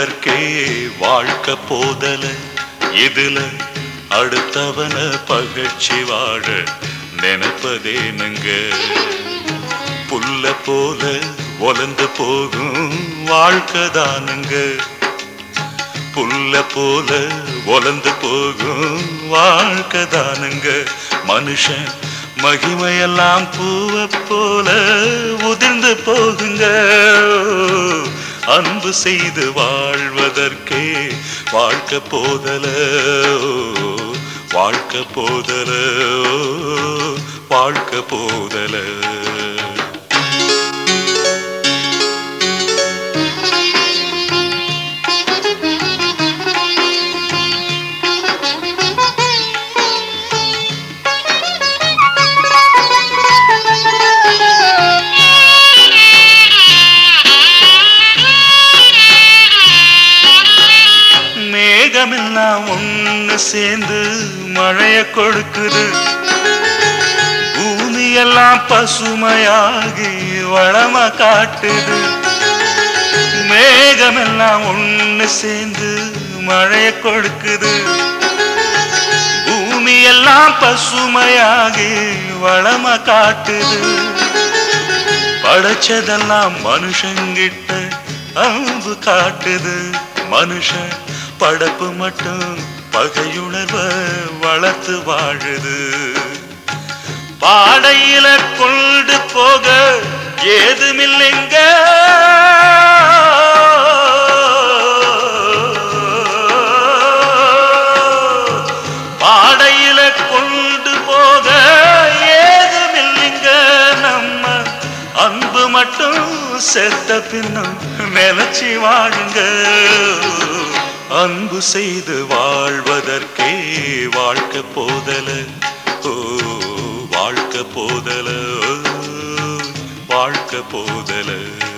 வாழ்வதற்கே வாழ்க்க போதல இதுல அடுத்தவன பகழ்ச்சி வாழ நினைப்பதேனுங்க புல்ல போல ஒலந்து போகும் வாழ்க்கை தானுங்க புல்ல போல ஒலந்து போகும் வாழ்க்கை தானுங்க மனுஷன் மகிமையெல்லாம் பூவை போல உதிர்ந்து போகுங்க அன்பு செய்து வாழ்வதற்கே வாழ்க்கை போதல வாழ்க்கை போதல வாழ்க்கை போதல மேகமெல்லாம் ஒண்ணு சேர்ந்து மழைய கொடுக்குது பூமியெல்லாம் பசுமையாகி வளமா காட்டுது மேகமெல்லாம் ஒண்ணு சேர்ந்து மழைய கொடுக்குது பூமியெல்லாம் பசுமையாகி வளமா காட்டுது படைச்சதெல்லாம் மனுஷங்கிட்ட அன்பு காட்டுது மனுஷன் படப்பு மட்டும் பகையுணர்வ வளர்த்து வாழுது பாடையில கொண்டு போக ஏதுமில்லைங்க பாடையில கொண்டு போக ஏதுமில்லைங்க நம்ம அன்பு மட்டும் செத்த பின்னும் நிலச்சி வாழுங்க அன்பு செய்து வாழ்வதற்கே வாழ்க்கை போதல ஓ வாழ்க்கை போதல ஓ, வாழ்க்கை போதல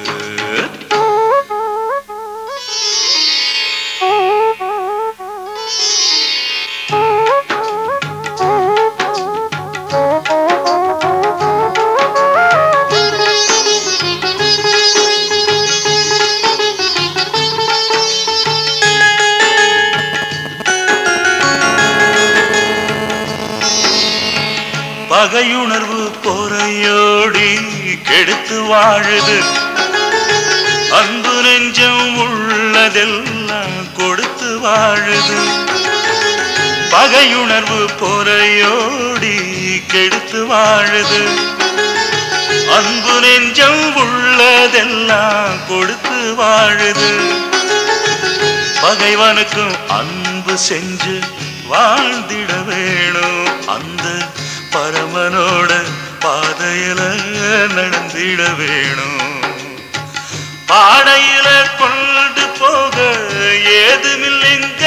பகையுணர்வு பொறையோடி கெடுத்து வாழுது அன்பு நெஞ்சம் உள்ளதெல்லாம் கொடுத்து வாழுது பகையுணர்வு பொறையோடி கெடுத்து வாழுது அன்பு நெஞ்சம் உள்ளதெல்லாம் கொடுத்து வாழுது பகைவனுக்கும் அன்பு செஞ்சு வாழ்ந்திட வேணும் அந்த பரமனோட பாதையில நடந்திட வேணும் பாடையில கொண்டு போக ஏதுமில்லைங்க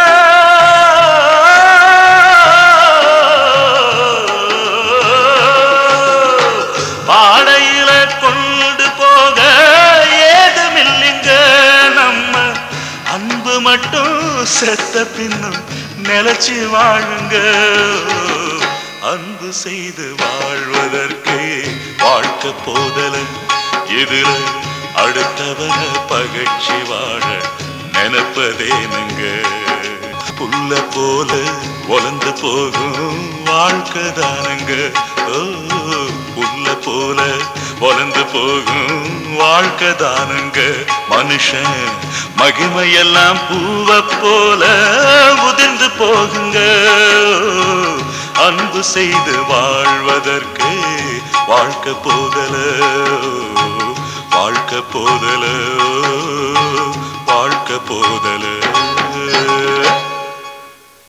பாடையில கொண்டு போக ஏதுமில்லைங்க நம்ம அன்பு மட்டும் செத்த பின்னும் நிலைச்சு வாழுங்க அன்பு செய்து வாழ்வதற்கே வாழ்க்கை போதல இதுல அடுத்தவன பகழ்ச்சி வாழ நினைப்பதேனுங்க புல்ல போல ஒலந்து போகும் வாழ்க்கை தானுங்க ஓ புல்ல போல ஒலந்து போகும் வாழ்க்கை தானுங்க மனுஷன் மகிமையெல்லாம் பூவை போல உதிர்ந்து போகுங்க அன்பு செய்து வாழ்வதற்கு வாழ்க்கை போதல வாழ்க்கை போதல வாழ்க்கை போதல